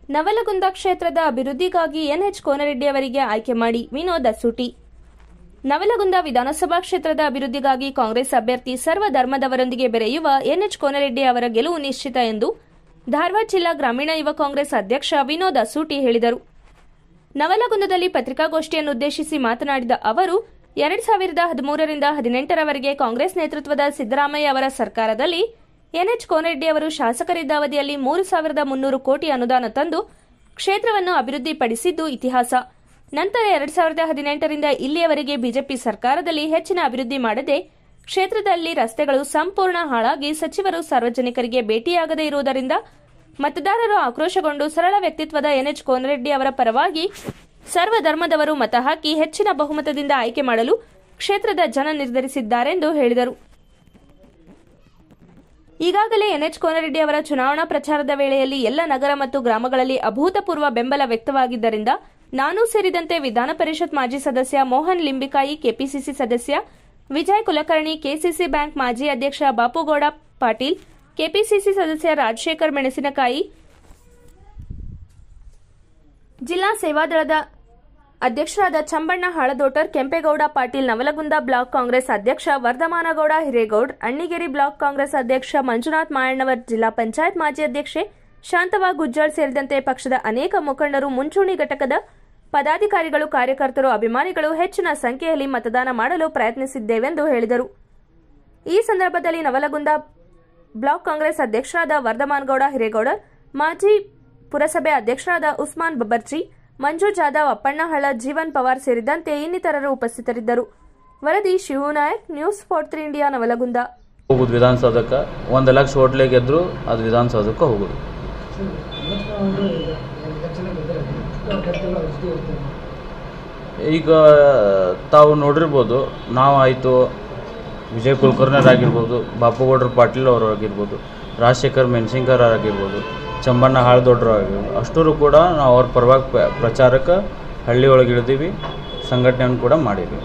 ನವಲಗುಂದ ಕ್ಷೇತ್ರದ ಅಭಿವೃದ್ಧಿಗಾಗಿ ಎನ್ಎಚ್ ಕೋನರೆಡ್ಡಿ ಅವರಿಗೆ ಆಯ್ಕೆ ಮಾಡಿ ವಿನೋದ್ ಅಸೂಟಿ ನವಲಗುಂದ ವಿಧಾನಸಭಾ ಕ್ಷೇತ್ರದ ಅಭಿವೃದ್ಧಿಗಾಗಿ ಕಾಂಗ್ರೆಸ್ ಅಭ್ಯರ್ಥಿ ಸರ್ವ ಧರ್ಮದವರೊಂದಿಗೆ ಬೆರೆಯುವ ಎನ್ಎಚ್ ಕೋನರೆಡ್ಡಿ ಅವರ ಗೆಲುವು ನಿಶ್ಚಿತ ಎಂದು ಧಾರವಾಡ ಜಿಲ್ಲಾ ಗ್ರಾಮೀಣ ಯುವ ಕಾಂಗ್ರೆಸ್ ಅಧ್ಯಕ್ಷ ವಿನೋದ್ ಅಸೂಟಿ ಹೇಳಿದರು ನವಲಗುಂದದಲ್ಲಿ ಪತ್ರಿಕಾಗೋಷ್ಠಿಯನ್ನುದ್ದೇಶಿಸಿ ಮಾತನಾಡಿದ ಅವರು ಎರಡ್ ಸಾವಿರದ ಹದಿಮೂರರಿಂದ ಹದಿನೆಂಟರವರೆಗೆ ಕಾಂಗ್ರೆಸ್ ನೇತೃತ್ವದ ಸಿದ್ದರಾಮಯ್ಯ ಅವರ ಸರ್ಕಾರದಲ್ಲಿ ಎನ್ಎಚ್ ಕೋನರೆಡ್ಡಿ ಅವರು ಶಾಸಕರಿದ್ದ ಅವಧಿಯಲ್ಲಿ ಮೂರು ಸಾವಿರದ ಮುನ್ನೂರು ಕೋಟಿ ಅನುದಾನ ತಂದು ಕ್ಷೇತ್ರವನ್ನು ಅಭಿವೃದ್ಧಿಪಡಿಸಿದ್ದು ಇತಿಹಾಸ ನಂತರ ಎರಡ್ ಸಾವಿರದ ಹದಿನೆಂಟರಿಂದ ಇಲ್ಲಿಯವರೆಗೆ ಬಿಜೆಪಿ ಸರ್ಕಾರದಲ್ಲಿ ಹೆಚ್ಚಿನ ಅಭಿವೃದ್ಧಿ ಮಾಡದೆ ಕ್ಷೇತ್ರದಲ್ಲಿ ರಸ್ತೆಗಳು ಸಂಪೂರ್ಣ ಹಾಳಾಗಿ ಸಚಿವರು ಸಾರ್ವಜನಿಕರಿಗೆ ಭೇಟಿಯಾಗದೇ ಇರುವುದರಿಂದ ಮತದಾರರು ಆಕ್ರೋಶಗೊಂಡು ಸರಳ ವ್ಯಕ್ತಿತ್ವದ ಎನ್ಎಚ್ ಕೋನರೆಡ್ಡಿ ಅವರ ಪರವಾಗಿ ಸರ್ವ ಧರ್ಮದವರು ಮತ ಹಾಕಿ ಹೆಚ್ಚಿನ ಬಹುಮತದಿಂದ ಆಯ್ಕೆ ಮಾಡಲು ಕ್ಷೇತ್ರದ ಜನ ನಿರ್ಧರಿಸಿದ್ದಾರೆಂದು ಹೇಳಿದರು ಈಗಾಗಲೇ ಎನ್ಎಚ್ ಕೋನರೆಡ್ಡಿ ಅವರ ಚುನಾವಣಾ ಪ್ರಚಾರದ ವೇಳೆಯಲ್ಲಿ ಎಲ್ಲ ನಗರ ಮತ್ತು ಗ್ರಾಮಗಳಲ್ಲಿ ಅಭೂತಪೂರ್ವ ಬೆಂಬಲ ವ್ಯಕ್ತವಾಗಿದ್ದರಿಂದ ನಾನೂ ಸೇರಿದಂತೆ ವಿಧಾನ ಪರಿಷತ್ ಮಾಜಿ ಸದಸ್ಯ ಮೋಹನ್ ಲಿಂಬಿಕಾಯಿ ಕೆಪಿಸಿಸಿ ಸದಸ್ಯ ವಿಜಯ್ ಕುಲಕರ್ಣಿ ಕೆಸಿಸಿ ಬ್ಯಾಂಕ್ ಮಾಜಿ ಅಧ್ಯಕ್ಷ ಬಾಪುಗೌಡ ಪಾಟೀಲ್ ಕೆಪಿಸಿಸಿ ಸದಸ್ಯ ರಾಜಶೇಖರ್ ಮೆಣಸಿನಕಾಯಿ ಜಿಲ್ಲಾ ಸೇವಾದಳದ ಅಧ್ಯಕ್ಷರಾದ ಚಂಬಣ್ಣ ಹಾಳದೋಟರ್ ಕೆಂಪೇಗೌಡ ಪಾಟೀಲ್ ನವಲಗುಂದ ಬ್ಲಾಕ್ ಕಾಂಗ್ರೆಸ್ ಅಧ್ಯಕ್ಷ ವರ್ಧಮಾನಗೌಡ ಹಿರೇಗೌಡ್ ಅಣ್ಣಿಗೇರಿ ಬ್ಲಾಕ್ ಕಾಂಗ್ರೆಸ್ ಅಧ್ಯಕ್ಷ ಮಂಜುನಾಥ್ ಮಾಯಣ್ಣವರ್ ಜಿಲ್ಲಾ ಪಂಚಾಯತ್ ಮಾಜಿ ಅಧ್ಯಕ್ಷೆ ಶಾಂತವಾ ಗುಜ್ಜಾಳ್ ಸೇರಿದಂತೆ ಪಕ್ಷದ ಅನೇಕ ಮುಖಂಡರು ಮುಂಚೂಣಿ ಘಟಕದ ಪದಾಧಿಕಾರಿಗಳು ಕಾರ್ಯಕರ್ತರು ಅಭಿಮಾನಿಗಳು ಹೆಚ್ಚಿನ ಸಂಖ್ಯೆಯಲ್ಲಿ ಮತದಾನ ಮಾಡಲು ಪ್ರಯತ್ನಿಸಿದ್ದೇವೆಂದು ಹೇಳಿದರು ಈ ಸಂದರ್ಭದಲ್ಲಿ ನವಲಗುಂದ ಬ್ಲಾಕ್ ಕಾಂಗ್ರೆಸ್ ಅಧ್ಯಕ್ಷರಾದ ವರ್ಧಮಾನಗೌಡ ಹಿರೇಗೌಡರ್ ಮಾಜಿ ಪುರಸಭೆ ಅಧ್ಯಕ್ಷರಾದ ಉಸ್ಮಾನ್ ಬಬರ್ಜಿ ಮಂಜು ಜಾಧವ್ ಅಪ್ಪಣ್ಣಹಳ್ಳ ಜೀವನ್ ಪವಾರ್ ಸೇರಿದಂತೆ ಇನ್ನಿತರರು ಉಪಸ್ಥಿತರಿದ್ದರು ವರದಿ Shivanayak news four three India Navalgund ಹೋಗೋದು ವಿಧಾನಸೌಧಕ್ಕೆ ಒಂದು ಲಕ್ಷ ಹೋಟ್ಲೆ ಗೆದ್ದರು ಅದು ವಿಧಾನಸೌಧಕ್ಕೆ ಹೋಗೋದು ಈಗ ತಾವು ನೋಡಿರ್ಬೋದು ನಾವು ಆಯಿತು ವಿಜಯ್ ಕುಲಕರ್ಣಿಯರಾಗಿರ್ಬೋದು ಬಾಪುಗೌಡ್ರ ಪಾಟೀಲ್ ಅವರು ಆಗಿರ್ಬೋದು ರಾಜಶೇಖರ್ ಮೆಣಸಿನ್ಕರ್ ಆಗಿರ್ಬೋದು ಚಂಬಣ್ಣ ಹಾಳ್ದೊಡ್ರು ಆಗಿರ್ಬೋದು ಅಷ್ಟರೂ ಕೂಡ ನಾವು ಅವ್ರ ಪರವಾಗಿ ಪ- ಪ್ರಚಾರಕ್ಕೆ ಹಳ್ಳಿ ಒಳಗೆ ಇಳಿದೀವಿ ಸಂಘಟನೆಯನ್ನು ಕೂಡ ಮಾಡೀವಿ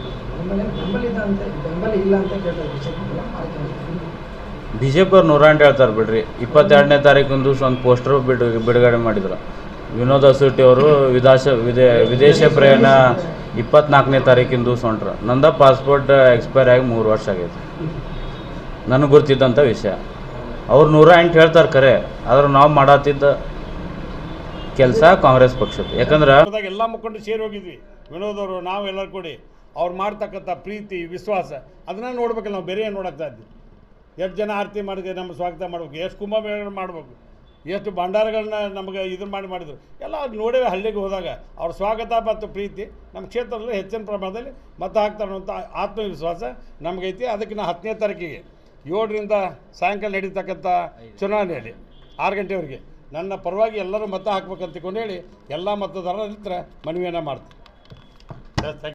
ಬಿ ಜೆ ಪಿ ಅವ್ರು ನೂರ ಎಂಟು ಹೇಳ್ತಾರೆ ಬಿಡ್ರಿ ಇಪ್ಪತ್ತೆರಡನೇ ತಾರೀಕಿಂದು ಒಂದು ಪೋಸ್ಟರ್ ಬಿಡು ಬಿಡುಗಡೆ ಮಾಡಿದ್ರು ವಿನೋದ್ ಅಸೂಟಿ ಅವರು ವಿದೇಶ ವಿದೇ ವಿದೇಶ ಪ್ರಯಾಣ ಇಪ್ಪತ್ನಾಲ್ಕನೇ ತಾರೀಕಿಂದು ಸೊಂಟ್ರು ನಂದ ಪಾಸ್ಪೋರ್ಟ್ ಎಕ್ಸ್ಪೈರ್ ಆಗಿ ಮೂರು ವರ್ಷ ಆಗೈತೆ ನನಗೆ ಗೊತ್ತಿದ್ದಂಥ ವಿಷಯ ಅವ್ರು ನೂರ ಎಂಟು ಹೇಳ್ತಾರೆ ಖರೆ ಆದ್ರೆ ನಾವು ಮಾಡತ್ತಿದ್ದ ಕೆಲಸ ಕಾಂಗ್ರೆಸ್ ಪಕ್ಷದ ಯಾಕಂದ್ರೆ ಹೋದಾಗ ಎಲ್ಲ ಮುಖಂಡರು ಸೇರಿ ಹೋಗಿದ್ವಿ ವಿನೋದ್ ಅವರು ನಾವು ಎಲ್ಲರೂ ಕೂಡಿ ಅವ್ರು ಮಾಡ್ತಕ್ಕಂಥ ಪ್ರೀತಿ ವಿಶ್ವಾಸ ಅದನ್ನ ನೋಡ್ಬೇಕಲ್ಲ ನಾವು ಬೇರೆ ಏನು ನೋಡಕ್ತಾ ಇದ್ವಿ ಎಷ್ಟು ಜನ ಆರತಿ ಮಾಡಿದೆ ನಮ್ಮ ಸ್ವಾಗತ ಮಾಡ್ಬೇಕು ಎಷ್ಟು ಕುಂಭಮೇಳ ಮಾಡ್ಬೇಕು ಎಷ್ಟು ಭಂಡಾರಗಳನ್ನ ನಮಗೆ ಇದನ್ನು ಮಾಡಿ ಮಾಡಿದ್ರು ಎಲ್ಲ ಅದು ನೋಡೇ ಹಳ್ಳಿಗೆ ಹೋದಾಗ ಅವ್ರ ಸ್ವಾಗತ ಮತ್ತು ಪ್ರೀತಿ ನಮ್ಮ ಕ್ಷೇತ್ರದಲ್ಲಿ ಹೆಚ್ಚಿನ ಪ್ರಮಾಣದಲ್ಲಿ ಮತ ಹಾಕ್ತಾರೆ ಅನ್ನೋಂಥ ಆತ್ಮವಿಶ್ವಾಸ ನಮಗೈತಿ ಅದಕ್ಕೆ ನಾ ಹತ್ತನೇ ತಾರೀಕಿಗೆ ಏಳರಿಂದ ಸಾಯಂಕಾಲ ನಡೀತಕ್ಕಂಥ ಚುನಾವಣೆಯಲ್ಲಿ ಆರು ಗಂಟೆವರೆಗೆ ನನ್ನ ಪರವಾಗಿ ಎಲ್ಲರೂ ಮತ ಹಾಕ್ಬೇಕಂತ ಹೇಳಿ ಎಲ್ಲ ಮತದಾರರ ಹತ್ರ ಮನವಿಯನ್ನು ಮಾಡ್ತೀನಿ ಥ್ಯಾಂಕ್ ಯು